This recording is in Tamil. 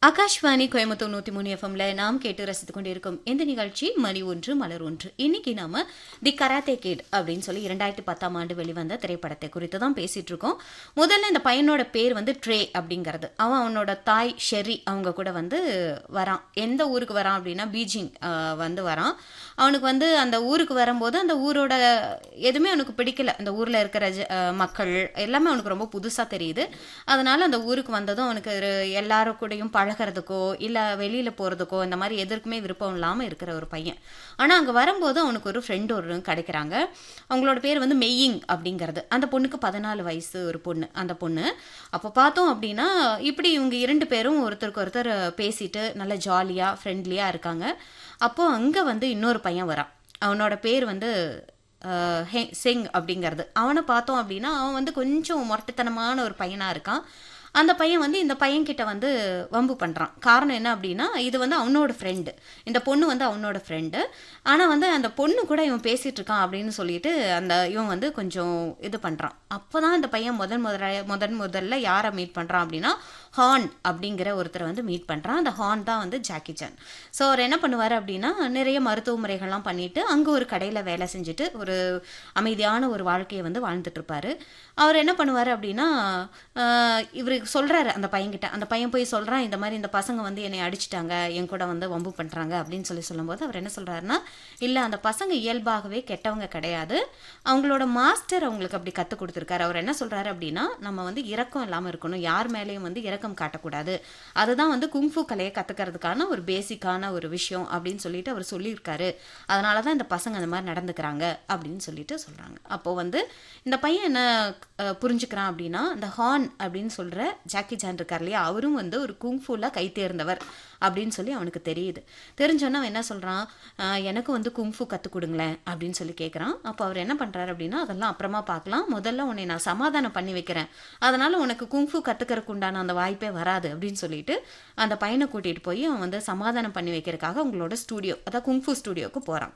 ஆகாஷ்வாணி கோயம்புத்தூர் நூத்தி மூணு எஃப்எம்ல நாம் கேட்டு ரசித்துக் கொண்டிருக்கும் இந்த நிகழ்ச்சி மணி ஒன்று மலர் ஒன்று இன்னைக்கு நாம தி கராத்தே கிட் அப்படின்னு சொல்லி இரண்டாயிரத்தி பத்தாம் ஆண்டு வெளிவந்த திரைப்படத்தை குறித்து தான் பேசிட்டு இருக்கோம் முதல்ல இந்த பையனோட பேர் வந்து ட்ரே அப்படிங்கிறது அவன் அவனோட தாய் ஷெரி அவங்க கூட வந்து வரான் எந்த ஊருக்கு வரான் அப்படின்னா பீஜிங் ஆஹ், வந்து வரான் அவனுக்கு வந்து அந்த ஊருக்கு வரும்போது அந்த ஊரோட எதுவுமே அவனுக்கு பிடிக்கல அந்த ஊர்ல இருக்கிற ஜ- ஆஹ், மக்கள் எல்லாமே அவனுக்கு ரொம்ப புதுசா தெரியுது அதனால அந்த ஊருக்கு வந்ததும் அவனுக்கு ஒரு எல்லாரும் கூடயும் பழகிறதுக்கோ இல்ல வெளியில போறதுக்கோ இந்த மாதிரி எதற்குமே விருப்பம் இல்லாம இருக்கிற ஒரு பையன் ஆனா அங்க வரும்போது அவனுக்கு ஒரு ஃப்ரெண்ட் ஒரு கிடைக்கிறாங்க அவங்களோட பேர் வந்து மெய்யிங் அப்படிங்கிறது அந்த பொண்ணுக்கு பதினாலு வயசு ஒரு பொண்ணு அந்த பொண்ணு அப்போ பார்த்தோம் அப்படின்னா இப்படி இவங்க இரண்டு பேரும் ஒருத்தருக்கு ஒருத்தர் பேசிட்டு நல்ல ஜாலியா ஃப்ரெண்ட்லியா இருக்காங்க அப்போ அங்க வந்து இன்னொரு பையன் வரான் அவனோட பேர் வந்து அஹ், ஹெ- செங் அப்படிங்கிறது அவனை பார்த்தோம் அப்படின்னா அவன் வந்து கொஞ்சம் முரட்டுத்தனமான ஒரு பையனா இருக்கான் அந்த பையன் வந்து இந்த பையன்கிட்ட வந்து வம்பு பண்றான் காரணம் என்ன அப்படின்னா இது வந்து அவனோட ஃப்ரெண்டு இந்த பொண்ணு வந்து அவனோட ஃப்ரெண்டு ஆனா வந்து அந்த பொண்ணு கூட இவன் பேசிட்டு இருக்கான் அப்படின்னு சொல்லிட்டு அந்த இவன் வந்து கொஞ்சம் இது பண்றான் அப்பதான் இந்த பையன் முதன் முதல முதன் முதல்ல யாரை மீட் பண்றான் அப்படின்னா ஹார்ன் அப்படிங்கிற ஒருத்தரை வந்து மீட் பண்றான் அந்த ஹார்ன் தான் வந்து ஜாக்கி சான் ஸோ அவர் என்ன பண்ணுவார் அப்படின்னா நிறைய மருத்துவ முறைகள்லாம் பண்ணிட்டு அங்க ஒரு கடையில வேலை செஞ்சுட்டு ஒரு அமைதியான ஒரு வாழ்க்கையை வந்து வாழ்ந்துட்டு இருப்பாரு அவர் என்ன பண்ணுவார் அப்படின்னா ஆஹ், இவருக்கு சொல்றாரு அந்த பையன்கிட்ட அந்த பையன் போய் சொல்றான் இந்த மாதிரி இந்த பசங்க வந்து என்னை அடிச்சிட்டாங்க என் கூட வந்து வம்பு பண்றாங்க அப்படின்னு சொல்லி சொல்லும்போது அவர் என்ன சொல்றாருன்னா இல்ல அந்த பசங்க இயல்பாகவே கெட்டவங்க கிடையாது அவங்களோட மாஸ்டர் அவங்களுக்கு அப்படி கத்து கொடுத்துருக்காரு அவர் என்ன சொல்றாரு அப்படின்னா நம்ம வந்து இரக்கம் இல்லாம இருக்கணும் யார் மேலேயும் வந்து இரக்கம் காட்டக்கூடாது அதுதான் வந்து குங்ஃபு கலையை கத்துக்கிறதுக்கான ஒரு பேசிக்கான ஒரு விஷயம் அப்படின்னு சொல்லிட்டு அவர் சொல்லியிருக்காரு அதனால தான் இந்த பசங்க அந்த மாதிரி நடந்துக்கிறாங்க அப்படின்னு சொல்லிட்டு சொல்றாங்க அப்போ வந்து இந்த பையன் என்ன அஹ், புரிஞ்சுக்கிறான் அப்படின்னா இந்த ஹார்ன் அப்படின்னு சொல்ற ஜாக்கி ஜான் இருக்கார் இல்லையா அவரும் வந்து ஒரு குங்ஃபுல கை தேர்ந்தவர் அப்படின்னு சொல்லி அவனுக்கு தெரியுது தெரிஞ்சோன்னா அவன் என்ன சொல்றான் "அஹ், எனக்கு வந்து குங்ஃபு கற்றுக் கொடுங்களேன் அப்படின்னு சொல்லி கேட்குறான் அப்போ அவர் என்ன பண்றாரு அப்படின்னா அதெல்லாம் அப்புறமா பார்க்கலாம் முதல்ல உன்னை நான் சமாதானம் பண்ணி வைக்கிறேன் அதனால உனக்கு குங்ஃபு கத்துக்கிறதுக்கு உண்டான அந்த வாய்ப்பே வராது அப்படின்னு சொல்லிட்டு அந்த பையனை கூட்டிட்டு போய் அவன் வந்து சமாதானம் பண்ணி வைக்கிறதுக்காக அவங்களோட ஸ்டூடியோ அதாவது குங்ஃபு ஸ்டூடியோக்கு போறான்